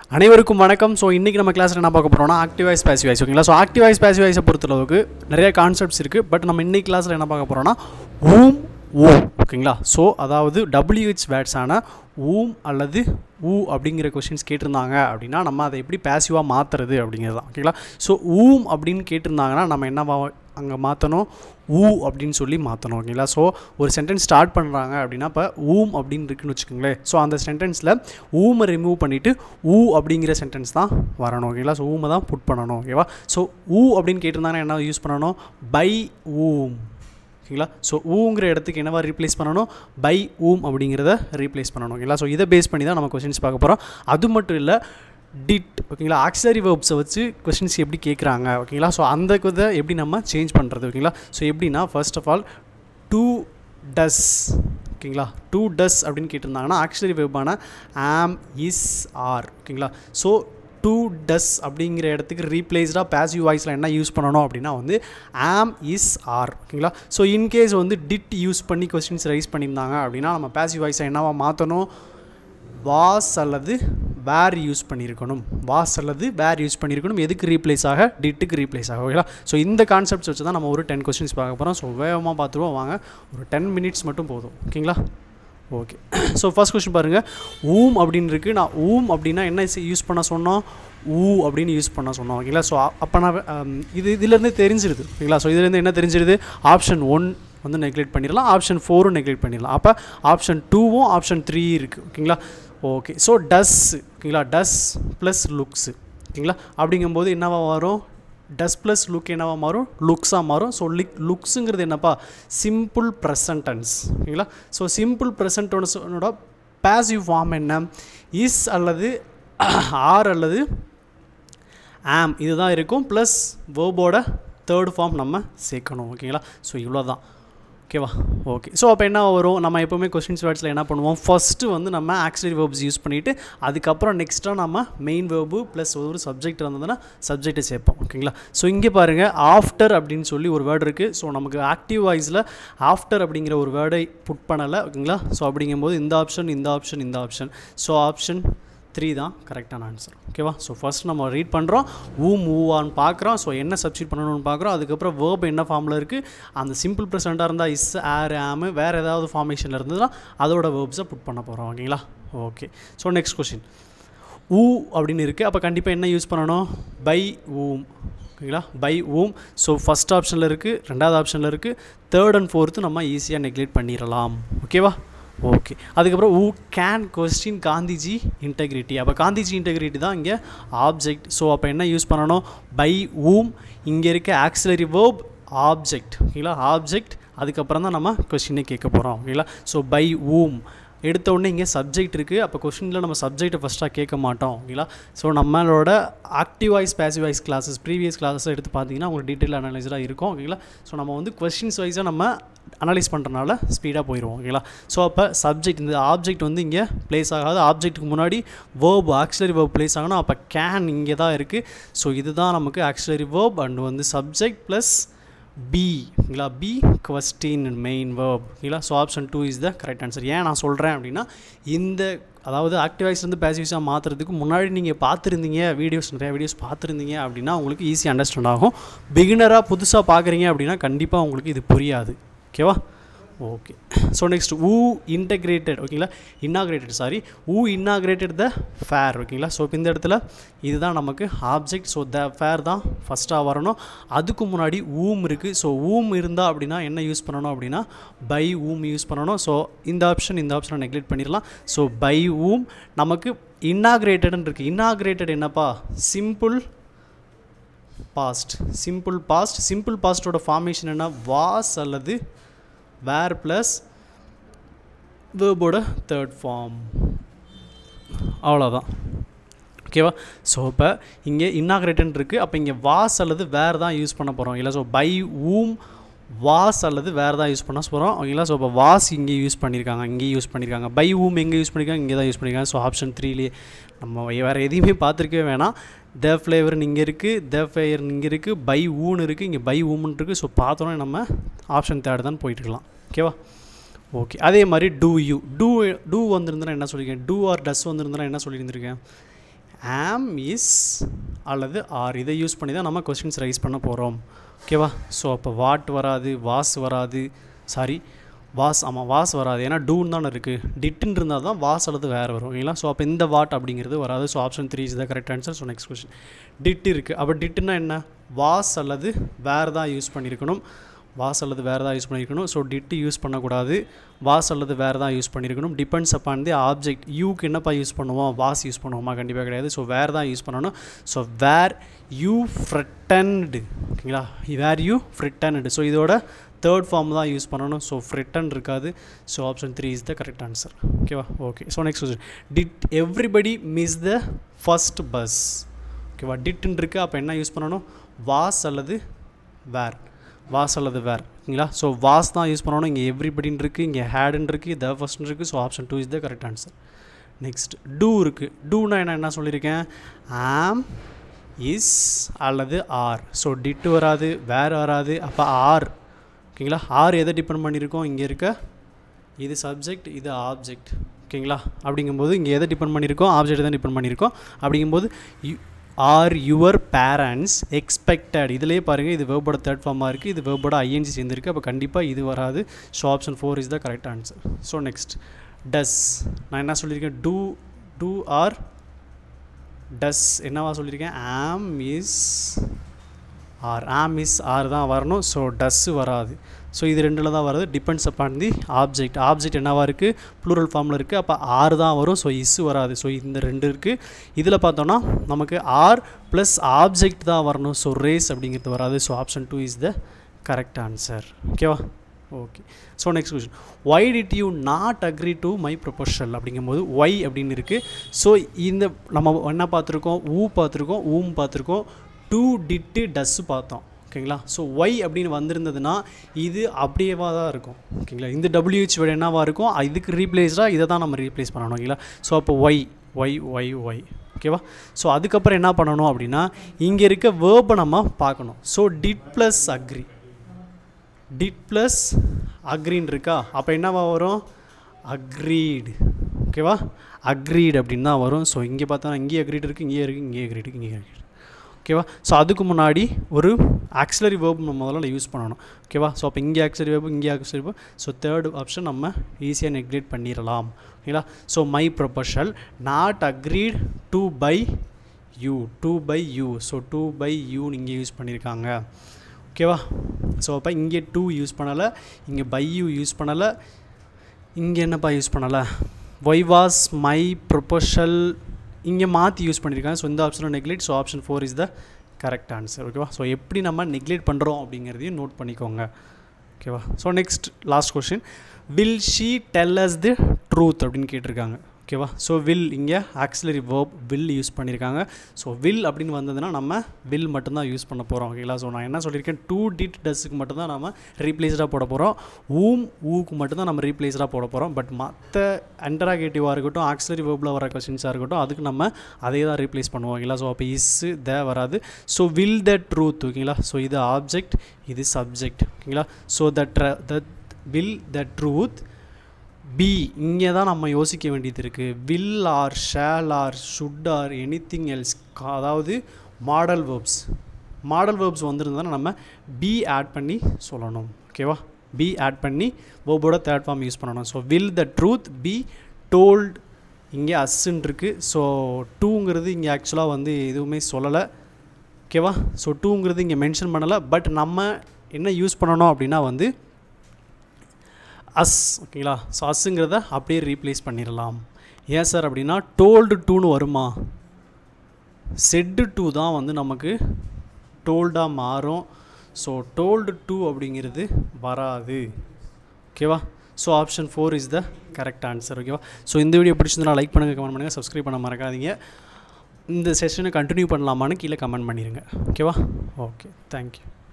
அனைவருக்கும் வணக்கம் ஸோ இன்றைக்கி நம்ம கிளாஸில் என்ன பார்க்க போகிறோம்னா ஆக்டிவ் வாய்ஸ் பேசிவ் வாய்ஸ் ஓகேங்களா ஸோ ஆக்டிவ் வாய்ஸ் பேசிவ் வாய்ஸை பொறுத்தளவுக்கு நிறைய கான்செப்ட்ஸ் இருக்குது பட் நம்ம இன்னைக்கு கிளாஸில் என்ன பார்க்க போகிறோம்னா ஊம் ஊ ஓகேங்களா ஸோ அதாவது டபிள்யூஹெச் வேர்ட்ஸான ஊம் அல்லது ஊ அப்படிங்கிற கொஷின்ஸ் கேட்டிருந்தாங்க அப்படின்னா நம்ம அதை எப்படி பேசிவாக மாற்றுறது அப்படிங்கிறது தான் ஓகேங்களா ஸோ ஊம் அப்படின்னு கேட்டிருந்தாங்கன்னா நம்ம என்னவா அங்கே மாற்றணும் ஊ அப்படின்னு சொல்லி மாற்றணும் ஓகேங்களா ஸோ ஒரு சென்டென்ஸ் ஸ்டார்ட் பண்ணுறாங்க அப்படின்னா இப்போ ஊம் அப்படின்னு இருக்குன்னு வச்சுக்கோங்களேன் ஸோ அந்த சென்டென்ஸில் ஊமை ரிமூவ் பண்ணிவிட்டு ஊ அப்படிங்கிற சென்டென்ஸ் தான் வரணும் ஓகேங்களா ஸோ ஊமை தான் புட் பண்ணணும் ஓகேவா ஸோ ஊ அப்படின்னு கேட்டிருந்தாங்கன்னா என்ன யூஸ் பண்ணணும் பை ஊம் ஓகேங்களா ஸோ ஊங்கிற இடத்துக்கு என்னவா ரீப்ளேஸ் பண்ணணும் பை ஊம் அப்படிங்கிறத ரீப்ளேஸ் பண்ணணும் ஓகேங்களா ஸோ இதை பேஸ் பண்ணி தான் நம்ம கொஷின்ஸ் பார்க்க போகிறோம் அது மட்டும் இல்லை டிட் ஓகேங்களா ஆக்சரி வேர்ப்ஸை வச்சு கொஷின்ஸ் எப்படி கேட்குறாங்க ஓகேங்களா ஸோ அந்த இதை எப்படி நம்ம சேஞ்ச் பண்ணுறது ஓகேங்களா ஸோ எப்படின்னா first of all do does ஓகேங்களா டூ டஸ் அப்படின்னு கேட்டிருந்தாங்கன்னா ஆக்சுவலி வெப்பான ஆம் இஸ் ஆர் ஓகேங்களா ஸோ டூ டஸ் அப்படிங்கிற இடத்துக்கு ரீப்ளேஸ்டாக பேசிவ் வாய்ஸில் என்ன யூஸ் பண்ணணும் அப்படின்னா வந்து ஆம் இஸ் ஆர் ஓகேங்களா ஸோ இன்கேஸ் வந்து டிட் யூஸ் பண்ணி கொஸ்டின்ஸ் ரைஸ் பண்ணியிருந்தாங்க அப்படின்னா நம்ம பேசிவ் வாய்ஸை என்னவா மாற்றணும் வாஸ் அல்லது வேர் யூஸ் பண்ணியிருக்கணும் வாஸ் அல்லது வேர் யூஸ் பண்ணியிருக்கணும் எதுக்கு ரீப்ளேஸ் ஆக டிட்டுக்கு ரீப்ளேஸ் ஆக ஓகேங்களா ஸோ இந்த கான்செப்ட்ஸ் வச்சு தான் நம்ம ஒரு டென் கொஸ்டின்ஸ் பார்க்க போகிறோம் ஸோ வேகமாக பார்த்துருவோம் வாங்க ஒரு டென் மினிட்ஸ் மட்டும் போதும் ஓகேங்களா ஓகே ஸோ ஃபர்ஸ்ட் கொஸ்டின் பாருங்கள் ஊம் அப்படின்னு இருக்குது நான் ஊம் அப்படின்னா என்ன யூஸ் பண்ண சொன்னோம் ஊ அப்படின்னு யூஸ் பண்ண சொன்னோம் ஓகேங்களா ஸோ அப்போ நான் இது இதுலேருந்து தெரிஞ்சிருது ஓகேங்களா ஸோ இதுலேருந்து என்ன தெரிஞ்சிருது ஆப்ஷன் ஒன் வந்து நெக்லெக்ட் பண்ணிடலாம் ஆப்ஷன் ஃபோரும் நெக்லெக்ட் பண்ணிடலாம் அப்போ ஆப்ஷன் டூவும் ஆப்ஷன் த்ரீ இருக்குது ஓகேங்களா ஓகே ஸோ டஸ் ஓகேங்களா டஸ் ப்ளஸ் லுக்ஸு ஓகேங்களா அப்படிங்கும்போது என்னவா வரும் டஸ் ப்ளஸ் லுக் என்னவா மாறும் லுக்ஸாக மாறும் ஸோ லிக் லுக்ஸுங்கிறது என்னப்பா சிம்பிள் ப்ரெசன்டென்ஸ் ஓகேங்களா ஸோ சிம்பிள் ப்ரெசன்டென்ஸோட பேசிவ் ஃபார்ம் என்ன இஸ் அல்லது ஆர் அல்லது ஆம் இதுதான் இருக்கும் ப்ளஸ் வேர்போட தேர்ட் ஃபார்ம் நம்ம சேர்க்கணும் ஓகேங்களா ஸோ இவ்வளோ தான் ஓகேவா ஓகே ஸோ அப்போ என்ன வரும் நம்ம எப்போவுமே கொஸ்டின்ஸ் வேர்ட்ஸில் என்ன பண்ணுவோம் ஃபஸ்ட்டு வந்து நம்ம ஆக்சிலரி வேர்ப்ஸ் யூஸ் பண்ணிவிட்டு அதுக்கப்புறம் நெக்ஸ்ட்டாக நம்ம மெயின் வேர்பு ப்ளஸ் ஒரு சப்ஜெக்ட் இருந்ததுன்னா சப்ஜெக்டை சேர்ப்போம் ஓகேங்களா ஸோ இங்கே பாருங்கள் ஆஃப்டர் அப்படின்னு சொல்லி ஒரு வேர்டு இருக்குது ஸோ நமக்கு ஆக்டிவ் வாய்ஸில் ஆஃப்டர் அப்படிங்கிற ஒரு வேர்டை புட் பண்ணலை ஓகேங்களா ஸோ அப்படிங்கும்போது இந்த ஆப்ஷன் இந்த ஆப்ஷன் இந்த ஆப்ஷன் ஸோ ஆப்ஷன் த்ரீ தான் கரெக்டான ஆன்சர் ஓகேவா ஸோ ஃபஸ்ட் நம்ம ரீட் பண்ணுறோம் ஊ மூவான்னு பார்க்குறோம் ஸோ என்ன சப்ஸ்டியூட் பண்ணணும்னு பார்க்குறோம் அதுக்கப்புறம் வேர்ப் என்ன ஃபார்மில் இருக்குது அந்த சிம்பிள் ப்ரெசண்ட்டாக இருந்தால் இஸ் ஆர் ஆமு வேறு ஏதாவது ஃபார்மேஷனில் இருந்ததுன்னா அதோட வேர்ப்ஸை புட் பண்ண போகிறோம் ஓகேங்களா okay so next question who அப்படின்னு இருக்குது அப்போ கண்டிப்பாக என்ன யூஸ் பண்ணணும் பை ஊம் ஓகேங்களா பை ஊம் ஸோ ஃபஸ்ட் ஆப்ஷனில் இருக்குது ரெண்டாவது ஆப்ஷனில் இருக்குது தேர்ட் அண்ட் ஃபோர்த்து நம்ம ஈஸியாக நெக்லெக்ட் பண்ணிடலாம் ஓகேவா ஓகே அதுக்கப்புறம் who can question Gandhiji integrity அப்போ காந்திஜி இன்டெகிரிட்டி தான் இங்கே ஆப்ஜெக்ட் ஸோ அப்போ என்ன யூஸ் பண்ணணும் பை ஊம் இங்கே இருக்க ஆக்சிலரி வேர்ப் ஆப்ஜெக்ட் ஓகேங்களா ஆப்ஜெக்ட் அதுக்கப்புறம் தான் நம்ம கொஸ்டினே கேட்க போகிறோம் ஓகேங்களா ஸோ பை ஊம் எடுத்த உடனே இங்கே சப்ஜெக்ட் இருக்குது அப்போ கொஷினில் நம்ம சப்ஜெக்ட்டை ஃபஸ்ட்டாக கேட்க மாட்டோம் ஓகேங்களா ஸோ நம்மளோட active voice passive voice classes previous classes எடுத்து பார்த்தீங்கன்னா உங்களுக்கு டீட்டெயில் அனலைஸாக இருக்கும் ஓகேங்களா ஸோ நம்ம வந்து கொஷின்ஸ் வைஸாக நம்ம அனலைஸ் பண்ணுறனால ஸ்பீடாக போயிடுவோம் ஓகேங்களா ஸோ அப்போ சப்ஜெக்ட் இந்த ஆப்ஜெக்ட் வந்து இங்கே ப்ளேஸ் ஆகாது ஆப்ஜெக்ட்டுக்கு முன்னாடி வேர்ப் ஆக்சிலரி வேர்ப் ப்ளேஸ் ஆகணும் அப்போ கேன் இங்கே தான் இருக்குது ஸோ இதுதான் நமக்கு ஆக்சிலரி வேர்ப் அண்ட் வந்து சப்ஜெக்ட் ப்ளஸ் பி ஓகேங்களா பி கொஸ்டின் மெயின் வேர்ப் ஓகேங்களா so option two is the correct answer ஏன் நான் சொல்கிறேன் அப்படின்னா இந்த அதாவது ஆக்டிவைஸ்லேருந்து பேசிவ்ஸாக மாற்றுறதுக்கு முன்னாடி நீங்கள் பார்த்துருந்தீங்க வீடியோஸ் நிறையா வீடியோஸ் பார்த்துருந்தீங்க அப்படின்னா உங்களுக்கு ஈஸி அண்டர்ஸ்டாண்ட் ஆகும் பிகினராக புதுசாக பார்க்குறீங்க அப்படின்னா கண்டிப்பாக உங்களுக்கு இது புரியாது ஓகேவா okay so next who integrated ஓகேங்களா inaugurated sorry who inaugurated the fair ஓகேங்களா ஸோ இப்போ இந்த இடத்துல இதுதான் நமக்கு ஆப்ஜெக்ட் ஸோ த ஃபேர் தான் ஃபஸ்ட்டாக வரணும் அதுக்கு முன்னாடி ஊம் இருக்குது ஸோ ஊம் இருந்தால் அப்படின்னா என்ன யூஸ் பண்ணணும் அப்படின்னா பை ஊம் யூஸ் பண்ணணும் ஸோ இந்த ஆப்ஷன் இந்த ஆப்ஷனை நெக்லெக்ட் பண்ணிடலாம் ஸோ பை ஊம் நமக்கு இன்னாகிரேட்டட்னு இருக்குது இன்னாகிரேட்டட் என்னப்பா simple past simple past simple பாஸ்ட்டோட ஃபார்மேஷன் என்ன வாஸ் அல்லது வேர் ப்ளஸ் வேர்போட தேர்ட் ஃபார்ம் அவ்வளோதான் ஓகேவா ஸோ இப்போ இங்கே இன்னாகிரேட்டன் இருக்குது அப்போ இங்கே வாஸ் அல்லது வேர் தான் யூஸ் பண்ண போகிறோம் இல்லை ஸோ பை ஊம் வாஸ் அல்லது வேறு தான் யூஸ் பண்ண போகிறோம் ஓகேங்களா ஸோ இப்போ வாஸ் இங்கே யூஸ் பண்ணியிருக்காங்க இங்கே யூஸ் பண்ணியிருக்காங்க பை ஊம் எங்கே யூஸ் பண்ணியிருக்காங்க இங்கே தான் யூஸ் பண்ணியிருக்காங்க ஸோ ஆப்ஷன் த்ரீலேயே நம்ம வேறு எதையுமே பார்த்துருக்கவே வேணாம் த ஃப்ளேவர் இங்கே இருக்குது த ஃப்ளேவர் இங்கே இருக்குது பை ஊன்னு இருக்குது இங்கே பை ஊமுன்னு இருக்குது ஸோ பார்த்தோன்னே நம்ம ஆப்ஷன் தேர்ட் தான் போயிட்டுருக்கலாம் ஓகேவா ஓகே அதே மாதிரி டூ யூ டூ டூ வந்திருந்தா என்ன சொல்லியிருக்கேன் டூ ஆர் டஸ் வந்திருந்தா என்ன சொல்லியிருந்திருக்கேன் ஆம் இஸ் அல்லது ஆர் இதை யூஸ் பண்ணி தான் நம்ம கொஸ்டின்ஸ் ரைஸ் பண்ண போகிறோம் ஓகேவா ஸோ அப்போ வாட் வராது வாஸ் வராது சாரி வாஸ் ஆமாம் வாஸ் வராது ஏன்னா டூன்னு தானே இருக்குது டிட்டுன்னு இருந்தால் தான் வாஸ் அல்லது வேறு வரும் ஓகேங்களா ஸோ அப்போ இந்த வாட் அப்படிங்கிறது வராது so option three is the correct answer so next question did இருக்குது அப்போ டிட்டுன்னா என்ன வாஸ் அல்லது வேறு தான் யூஸ் பண்ணியிருக்கணும் வாஸ் அல்லது வேறு தான் யூஸ் பண்ணியிருக்கணும் ஸோ டிட்டு யூஸ் பண்ணக்கூடாது வாஸ் அல்லது வேறு தான் யூஸ் பண்ணியிருக்கணும் டிபெண்ட்ஸ் அப்பான் தி ஆப்ஜெக்ட் யூக்கு என்னப்பா யூஸ் பண்ணுவோம் வாஸ் யூஸ் பண்ணுவோமா கண்டிப்பாக கிடையாது ஸோ வேறு தான் யூஸ் பண்ணணும் ஸோ வேர் யூ ஃப்ரிட்டன்டு ஓகேங்களா வேர் யூ ஃப்ரிட்டன்டு ஸோ இதோட தேர்ட் ஃபார்ம் தான் யூஸ் பண்ணணும் ஸோ ஃப்ரிட்டன் இருக்காது so option three is the correct answer ஓகேவா okay so next question did everybody miss the first bus ஓகேவா டிட்டுன்னு இருக்குது அப்போ என்ன யூஸ் பண்ணணும் வாஸ் அல்லது வேர் வாஸ் அல்லது வேர் ஓகேங்களா ஸோ வாஸ் தான் யூஸ் பண்ணணும் இங்கே எவ்ரிபடின்னு இருக்குது இங்கே ஹேடுன்னு இருக்குது த ஃபஸ்ட்னு இருக்குது so option two is the correct answer next do இருக்குது டூனா என்ன என்ன சொல்லியிருக்கேன் ஆம் இஸ் அல்லது ஆர் ஸோ டிட்டு வராது வேர் வராது அப்போ ஆர் ஓகேங்களா ஆர் எதை டிபெண்ட் பண்ணியிருக்கோம் இங்கே இருக்க இது சப்ஜெக்ட் இது ஆப்ஜெக்ட் ஓகேங்களா அப்படிங்கும்போது இங்கே எதை டிபெண்ட் பண்ணியிருக்கோம் ஆப்ஜெக்ட் தான் டிபெண்ட் பண்ணியிருக்கோம் அப்படிங்கும்போது you are your parents expected இதிலே பாருங்கள் இது வேர்போட தேர்ட் ஃபார்மாக இருக்குது இது வேர்போட ஐஎன்ஜி சேர்ந்துருக்கு அப்போ கண்டிப்பாக இது வராது so option four is the correct answer so next does நான் என்ன சொல்லியிருக்கேன் டூ டூ ஆர் டஸ் என்னவா சொல்லியிருக்கேன் am is are am is are தான் வரணும் ஸோ டஸ்ஸு வராது ஸோ இது ரெண்டில் தான் வருது depends upon the object object என்னவா இருக்குது ப்ளூரல் ஃபார்மில் இருக்குது அப்போ ஆர் தான் வரும் ஸோ இஸ் வராது ஸோ இந்த ரெண்டு இருக்குது இதில் பார்த்தோன்னா நமக்கு ஆர் ப்ளஸ் ஆப்ஜெக்ட் தான் வரணும் ஸோ ரேஸ் அப்படிங்கிறது வராது so option two is the correct answer ஓகேவா okay so next question why did you not agree to my proposal அப்படிங்கும்போது ஒய் அப்படின்னு இருக்குது ஸோ இந்த நம்ம என்ன பார்த்துருக்கோம் ஊ பார்த்துருக்கோம் ஊம் பார்த்துருக்கோம் டூ டிட்டு டஸ்ஸு பார்த்தோம் ஓகேங்களா ஸோ ஒய் அப்படின்னு வந்திருந்ததுன்னா இது அப்படியேவா தான் இருக்கும் ஓகேங்களா இந்த டபிள்யூஹெச் வேர்டு என்னவா இருக்கும் இதுக்கு ரீப்ளேஸ்டாக இதை தான் நம்ம ரீப்ளேஸ் பண்ணணும் ஓகேங்களா ஸோ அப்போ ஒய் ஒய் ஒய் ஒய் ஓகேவா ஸோ அதுக்கப்புறம் என்ன பண்ணணும் அப்படின்னா இங்கே இருக்க வேர்பை நம்ம பார்க்கணும் so did plus agree did plus அக்ரின்னு இருக்கா அப்போ என்னவா வரும் அக்ரீடு ஓகேவா அக்ரீட் அப்படின்னு தான் வரும் ஸோ இங்கே பார்த்தோன்னா இங்கேயே அக்ரீட் இருக்குது இங்கேயே இருக்குது இங்கேயே அக்ரீட் இருக்குது இங்கேயே அக்ரீட் ஓகேவா ஸோ அதுக்கு முன்னாடி ஒரு ஆக்சிலரி வேர்ப் நம்ம முதல்ல யூஸ் பண்ணணும் ஓகேவா ஸோ அப்போ இங்கே ஆக்சிலரி வேர்பு இங்கே auxiliary verb so third option நம்ம ஈஸியாக நெக்லேட் பண்ணிடலாம் ஓகேங்களா so my proposal not agreed to by you to by you so to by யூன்னு இங்கே யூஸ் பண்ணியிருக்காங்க ஓகேவா ஸோ அப்போ இங்கே டூ யூஸ் பண்ணலை இங்கே பை யூ யூஸ் பண்ணலை இங்கே என்னப்பா யூஸ் பண்ணலை ஒய் வாஸ் மை ப்ரொபோஷல் இங்கே மாற்றி யூஸ் பண்ணியிருக்காங்க ஸோ இந்த ஆப்ஷனும் neglect so option four is the correct answer ஓகேவா ஸோ எப்படி நம்ம நெக்லெக்ட் பண்ணுறோம் அப்படிங்கிறதையும் நோட் பண்ணிக்கோங்க ஓகேவா so next last question will she tell us the truth அப்படின்னு கேட்டிருக்காங்க ஓகேவா ஸோ வில் இங்கே ஆக்சிலரி வேர்ப் வில் யூஸ் பண்ணியிருக்காங்க ஸோ வில் அப்படின்னு வந்ததுன்னா நம்ம வில் மட்டும்தான் யூஸ் பண்ண போகிறோம் ஓகேங்களா ஸோ நான் என்ன சொல்லியிருக்கேன் டூ டிட் டஸ்ஸுக்கு மட்டும்தான் நம்ம ரீப்ளேஸ்டாக போட போகிறோம் ஊம் ஊக்கு மட்டும்தான் நம்ம ரீப்ளேஸ்டாக போட போகிறோம் பட் மற்ற அண்டராகேட்டிவாக இருக்கட்டும் ஆக்சிலரி வேர்பில் வர கொஸ்டின்ஸாக இருக்கட்டும் அதுக்கு நம்ம அதே தான் ரீப்ளேஸ் பண்ணுவோம் ஓகேங்களா ஸோ அப்போ இஸ்ஸு த வராது ஸோ வில் த ட்ரூத் ஓகேங்களா ஸோ இது ஆப்ஜெக்ட் இது சப்ஜெக்ட் ஓகேங்களா ஸோ த ட்ர the will the truth be இங்கே தான் நம்ம யோசிக்க வேண்டியது இருக்குது will or shall or should or anything else அதாவது மாடல் வேர்ப்ஸ் மாடல் வேர்ப்ஸ் வந்திருந்தா நம்ம பி ஆட் பண்ணி சொல்லணும் ஓகேவா பி ஆட் பண்ணி வேர்போட தேர்ட் ஃபார்ம் யூஸ் பண்ணணும் so will the truth be told இங்கே அஸ்ன்னு இருக்குது ஸோ டூங்கிறது இங்கே ஆக்சுவலாக வந்து எதுவுமே சொல்லலை ஓகேவா ஸோ டூங்கிறது இங்கே மென்ஷன் பண்ணலை பட் நம்ம என்ன யூஸ் பண்ணணும் அப்படின்னா வந்து அஸ் ஓகேங்களா ஸோ அஸ்ஸுங்கிறத அப்படியே ரீப்ளேஸ் பண்ணிடலாம் ஏன் சார் அப்படின்னா டோல்டு டூன்னு வருமா செட்டு டூ தான் வந்து நமக்கு டோல்டாக மாறும் ஸோ டோல்டு டூ அப்படிங்கிறது வராது ஓகேவா so option four is the correct answer ஓகேவா ஸோ இந்த வீடியோ பிடிச்சிருந்தா லைக் பண்ணுங்கள் கமெண்ட் பண்ணுங்கள் சப்ஸ்கிரைப் பண்ண மறக்காதீங்க இந்த செஷனை கண்டினியூ பண்ணலாமான்னு கீழே கமெண்ட் பண்ணிடுங்க ஓகேவா ஓகே தேங்க்யூ